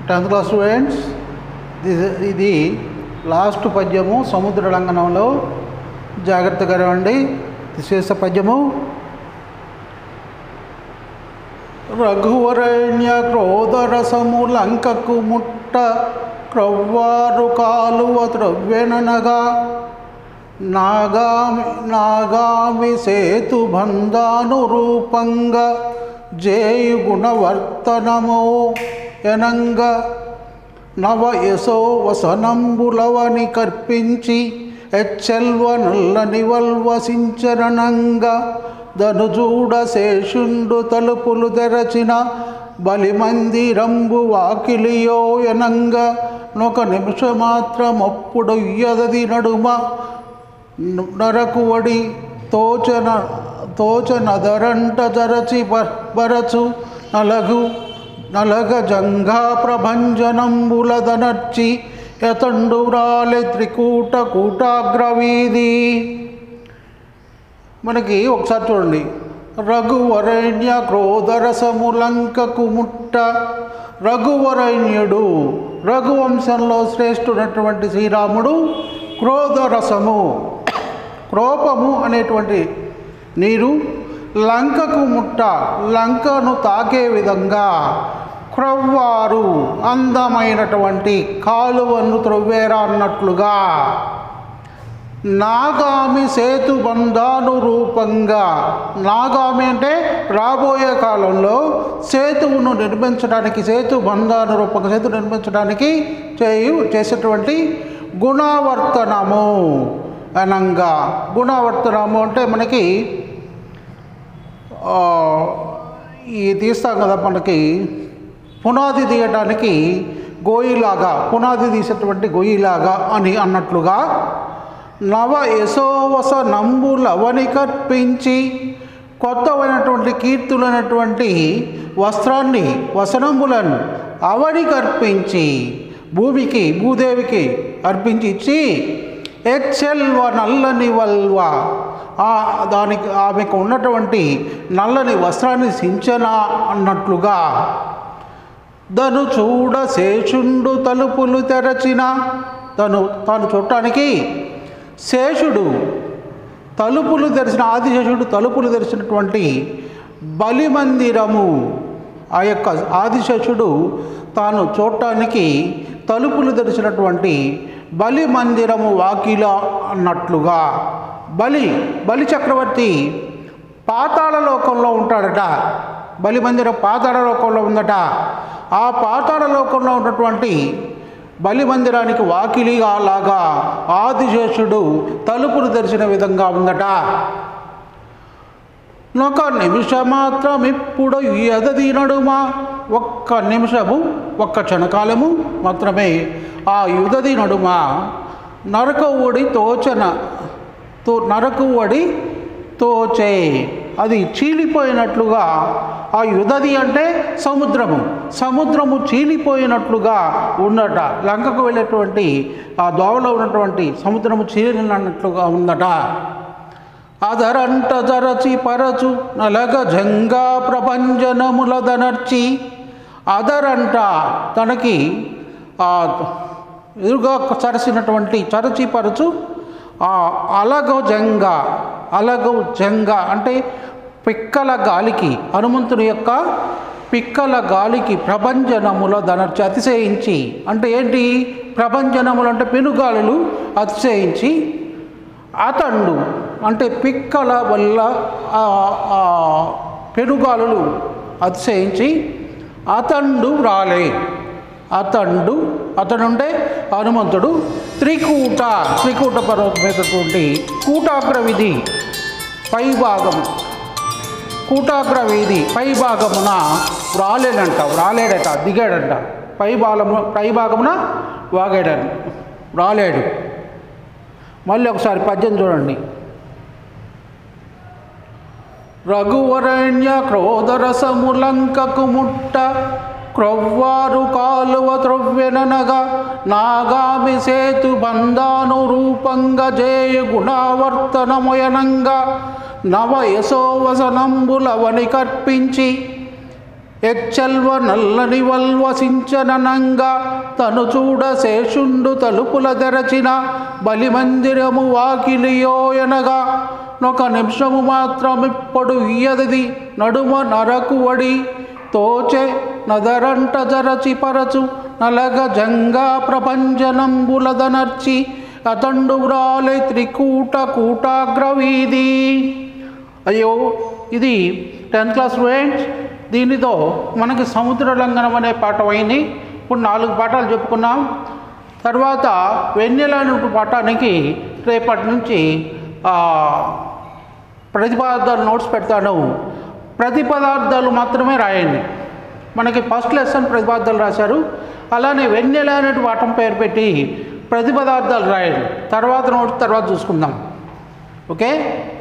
tenth class students ఇది ఇది last పద్యము సముద్ర లంఘనంలో జాగ్రత్తగా రండి శేష పద్యము రఘువరణ్య క్రోధరసము లంకకు ముట్ట క్రవ్వారు కాలువ త్రవ్వెననగా నాగామి నాగామి సేతు బంధానురూపంగా జేయు గుణవర్తనమో ఎనంగ నవ యశో వసనంబులవని కర్పించి ఎచ్చెల్వ నల్లని వల్వసించరణంగా ధనుజూడ శేషుండు తలుపులు తెరచిన బలిమందిరంబు వాకిలియో ఎనంగ నొక నిమిషమాత్రమప్పుడు యదది నడుమ నరకువడి తోచన తోచనదరంట జరచి బ- బరచు నలగు నలగ జంఘా ప్రభంజనంబులదనర్చి యతండు రాలె త్రికూట కూటాగ్రవీధి మనకి ఒకసారి చూడండి రఘువరణ్య క్రోధరసములంకకు ముట్ట రఘువరణ్యుడు రఘువంశంలో శ్రేష్ఠుడైనటువంటి శ్రీరాముడు క్రోధరసము క్రోపము అనేటువంటి నీరు లంకకు ముట్ట లంకను తాకే విధంగా క్రవ్వారు అందమైనటువంటి కాలువను త్రవ్వేరా అన్నట్లుగా నాగామి సేతు బంధాను రూపంగా నాగామి అంటే రాబోయే కాలంలో సేతువును నిర్మించడానికి సేతు బంధాను రూపంగా సేతు నిర్మించడానికి చేయు చేసేటువంటి గుణావర్తనము అనంగా గుణావర్తనము అంటే మనకి ఆ, ఈ తీస్తాం కదా మనకి పునాది తీయడానికి గోయిలాగా పునాది తీసేటువంటి గొయ్యిలాగా అని అన్నట్లుగా నవ యశోవస నంబులవని కర్పించి కొత్తమైనటువంటి కీర్తులైనటువంటి వస్త్రాన్ని వసనంబులను అవని కర్పించి భూమికి భూదేవికి అర్పించి ఇచ్చి ఎచ్చెల్వ నల్లని వల్వ ఆ దానికి ఆమెకు ఉన్నటువంటి నల్లని వస్త్రాన్ని సించన అన్నట్లుగా దను చూడ శేషుండు తలుపులు తెరచిన తను తాను చూడటానికి శేషుడు తలుపులు తెరిచిన ఆదిశేషుడు తలుపులు తెరిచినటువంటి బలిమందిరము ఆ యొక్క ఆదిశేషుడు తాను చూడటానికి తలుపులు తెరిచినటువంటి బలి మందిరము వాకిల అన్నట్లుగా బలి బలి చక్రవర్తి పాతాళ లోకంలో ఉంటాడట బలి మందిరం పాతాళ లోకంలో ఉందట ఆ పాతాళ లోకంలో ఉన్నటువంటి బలి మందిరానికి వాకిలిగా లాగా ఆదిశేషుడు తలుపులు తెరిచిన విధంగా ఉందట ఒక నిమిషమాత్రం ఇప్పుడు ఎదది నడుమ ఒక్క నిమిషము ఒక్క క్షణకాలము మాత్రమే ఆ యుదది నడుమ నరకవుడి తోచన తో నరకువడి తోచే అది చీలిపోయినట్లుగా ఆ యుదది అంటే సముద్రము సముద్రము చీలిపోయినట్లుగా ఉన్నట లంకకు వెళ్ళేటువంటి ఆ దోవలో ఉన్నటువంటి సముద్రము చీలినట్లుగా ఉందట అదరంట జరచి పరచు నలగ జంగా ప్రభంజనములదనర్చి అదరంట తనకి ఆ ఎదురుగా చరసినటువంటి చరచి పరచు ఆ అలగ జంగ అలగ జంగ అంటే పిక్కల గాలికి హనుమంతుని యొక్క పిక్కల గాలికి ప్రభంజనముల దనర్చి అతిశయించి అంటే ఏంటి ప్రభంజనములు అంటే పెనుగాలులు అతిశయించి అతండు అంటే పిక్కల వల్ల ఆ- ఆ పెనుగాలులు అతిశయించి అతండు రాలే అతండు అతనుంటే హనుమంతుడు త్రికూట త్రికూట పర్వతం మీదటువంటి కూటాగ్ర విధి పై భాగం కూటాగ్ర వీధి పై భాగమున రాలేడంట రాలేడట దిగాడంట పై భాగము పై భాగమున వాగాడని రాలేడు మళ్ళీ ఒకసారి పద్యం చూడండి రఘువరణ్య క్రోధరసములంకకు ముట్ట క్రొవ్వారు కాలువ త్రవ్వెననగా నాగామి సేతు బంధాను రూపంగా జేయు గుణావర్తనమయనంగా నవ యశోవసనంబులవని కర్పించి ఎచ్చల్వ నల్లని వల్వసించననంగా తను చూడ శేషుండు తలుపుల తెరచిన బలిమందిరము వాకిలియోయనగా ఒక నిమిషము మాత్రమిప్పుడు ఇయ్యది నడుమ నరకువడి తోచె నదరంట జరచి పరచు నలగ జంగా ప్రపంచనంబులదనర్చి అతండు వ్రాలే త్రికూట కూటాగ్రవీధి అయ్యో ఇది టెన్త్ క్లాస్ స్టూడెంట్స్ దీనితో మనకి సముద్ర లంఘనం అనే పాఠం అయింది ఇప్పుడు నాలుగు పాఠాలు చెప్పుకున్నాం తర్వాత వెన్నెల అనే పాఠానికి రేపటి నుంచి ఆ, ప్రతిపదార్థాలు నోట్స్ పెడతాను ప్రతిపదార్థాలు మాత్రమే రాయండి మనకి ఫస్ట్ లెసన్ ప్రతిపదార్థాలు రాశారు అలానే వెన్నెల అనే పాఠం పేరు పెట్టి ప్రతిపదార్థాలు రాయండి తర్వాత నోట్స్ తర్వాత చూసుకుందాం ఓకే